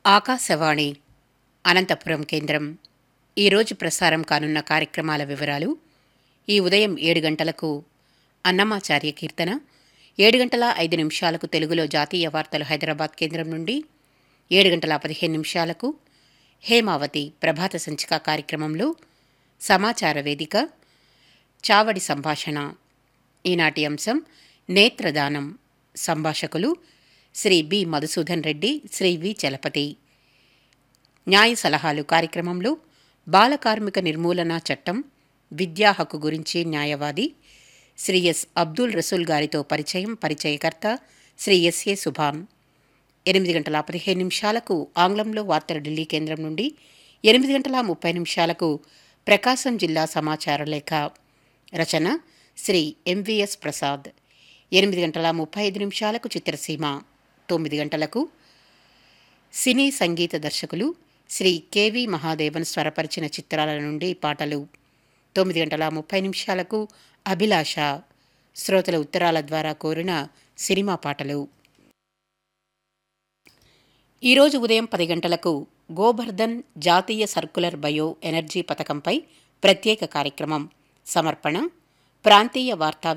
ఆకాశవాణి అనంతపురం కేంద్రం ఈరోజు ప్రసారం కానున్న కార్యక్రమాల వివరాలు ఈ ఉదయం ఏడు గంటలకు అన్నమాచార్య కీర్తన ఏడు గంటల ఐదు నిమిషాలకు తెలుగులో జాతీయ వార్తలు హైదరాబాద్ కేంద్రం నుండి ఏడు గంటల పదిహేను నిమిషాలకు హేమావతి ప్రభాత సంచిక కార్యక్రమంలో సమాచార వేదిక చావడి సంభాషణ ఈనాటి అంశం నేత్రదానం సంభాషకులు శ్రీ బి మధుసూదన్ రెడ్డి శ్రీ వి చలపతి న్యాయ సలహాలు కార్యక్రమంలో బాల కార్మిక నిర్మూలన చట్టం విద్యా హక్కు గురించి న్యాయవాది శ్రీ ఎస్ అబ్దుల్ రసూల్ గారితో పరిచయం పరిచయకర్త శ్రీ ఎస్ఏ సుభాన్ ఎనిమిది గంటల పదిహేను నిమిషాలకు ఆంగ్లంలో వార్తల ఢిల్లీ కేంద్రం నుండి ఎనిమిది గంటల ముప్పై నిమిషాలకు ప్రకాశం జిల్లా సమాచార లేఖ రచన శ్రీ ఎంవిఎస్ ప్రసాద్ ఎనిమిది గంటల ముప్పై ఐదు నిమిషాలకు చిత్రసీమ తొమ్మిది గంటలకు సినీ సంగీత దర్శకులు శ్రీ కెవి మహాదేవన్ స్వరపరిచిన చిత్రాల నుండి పాటలు తొమ్మిది గంటల ముప్పై నిమిషాలకు అభిలాష శ్రోతల ఉత్తరాల ద్వారా కోరిన సినిమా పాటలు ఈరోజు ఉదయం పది గంటలకు గోబర్ధన్ జాతీయ సర్కులర్ బయో ఎనర్జీ పథకంపై ప్రత్యేక కార్యక్రమం సమర్పణ ప్రాంతీయ వార్తా